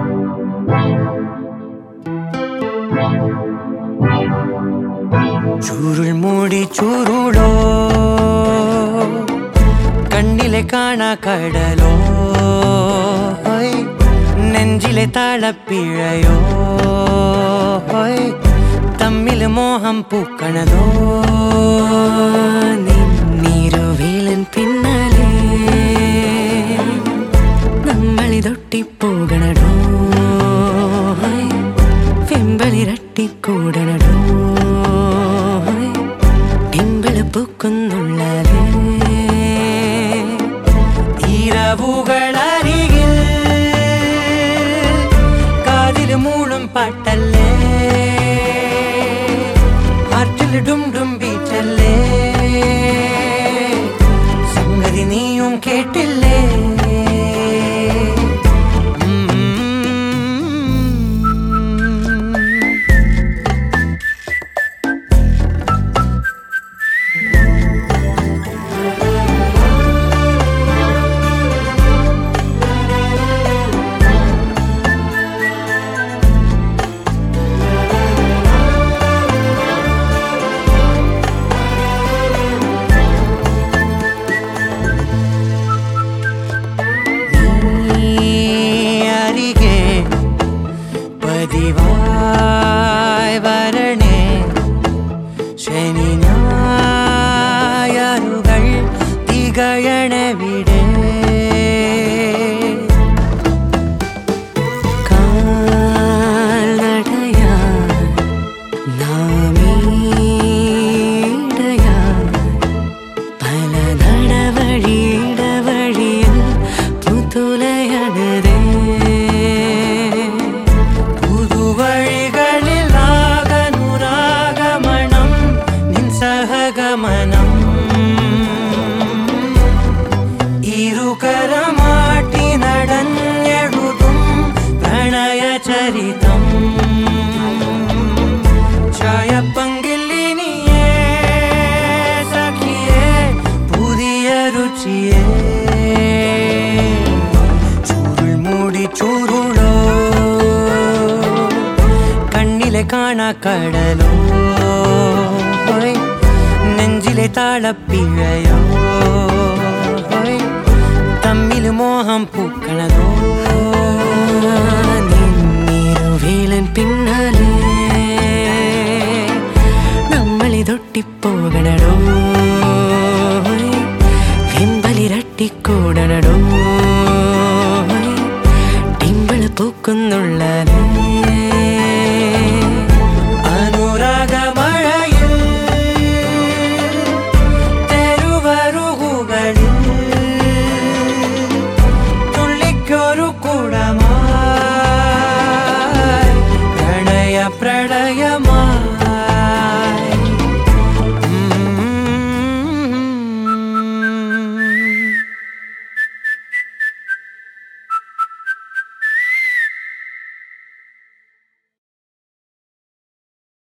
ചുരുൾ മൂടി ചുരുളോ കണ്ണിലെ കാണാ കടലോ ഹോയ്. നെഞ്ചിലെ താളപ്പിഴയോ ഹോയ്. തമ്മില് മോഹം പൂക്കണതോ നീരുവേലൻ പിന്നാലെ നമ്മളിതൊട്ടിപ്പോകണടോ ഹോയ്. വെമ്പലിരട്ടിക്കൂടണടോ ഹോയ്. പിമ്പള് പൂക്കുന്നുള്ളതേ ഇരവുകളരികിൽ കാതില് മൂളും പാട്ടല്ലേ ആറ്റിൽ ഡും ഡും ബീറ്റല്ലേ സംഗതി നീയും കേട്ടില്ലേ ഉം. നീ അരികെ പതിവായി വരണേ ശനി ഞായറുകൾ തികയണവിടെ കാൽനടയായി നാമീടയായി പല നടവഴിയിടവഴിയിൽ പുതുലയണതേ പുതുവഴികളിൽ ആകനുരാഗമണം നിൻ സഹഗമനം ഇരുകരമാട്ടി നടഞ്ഞെഴുതും പ്രണയചരിതം ചായപ്പങ്കില്ലിനിയേ സഖിയേ പുതിയ രുചിയേ ചൂരുൾ മൂടി ചൂരുളോ കണ്ണിലെ കാണാ കടലോ ഹോയ്. നെഞ്ചിലെ താളപ്പിഴയോ ഹോയ്. തമ്മില് മോഹം പൂക്കണതോ നിന്നിരുവേലൻ പിന്നാലെ നമ്മളിതൊട്ടിപ്പോകണടോ വെമ്പലിരട്ടിക്കൂടണടോ ടിമ്പിള് പൂക്കുന്നുള്ളതേ